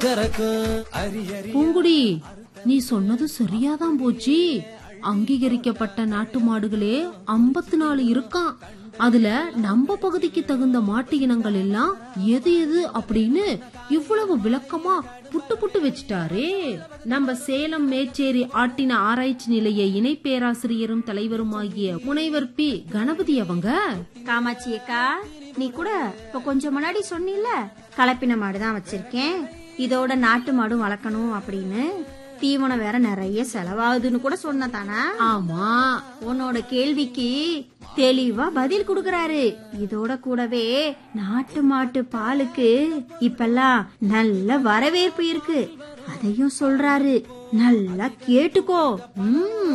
பூங்குடி நீ சொன்னது சரியாதான் போச்சு அங்கீகரிக்கப்பட்ட நாட்டு மாடுகளே 54 நாலு இருக்கான் அதுல நம்ம பகுதிக்கு தகுந்த மாட்டு இனங்கள் எல்லாம் எது எது அப்படின்னு இவ்வளவு விளக்கமா புட்டு புட்டு வச்சுட்டாரே நம்ம சேலம் மேச்சேரி ஆட்டின ஆராய்ச்சி நிலைய இணை பேராசிரியரும் தலைவருமாகிய முனைவர் பி கணபதி அவங்க காமாட்சி அக்கா நீ கூட இப்ப கொஞ்சம் முன்னாடி சொன்னில கலப்பின மாடு தான் வச்சிருக்கேன் இதோட நாட்டு மாடும் வளர்க்கணும் அப்படின்னு தீவனம் வேற நிறைய செலவாகுதுன்னு கூட சொன்ன தானா ஆமா உன்னோட கேள்விக்கு தெளிவா பதில் கொடுக்கறாரு இதோட கூடவே நாட்டு மாட்டு பாலுக்கு இப்பெல்லாம் நல்ல வரவேற்பு இருக்கு அதையும் சொல்றாரு நல்லா கேட்டுக்கோ ம்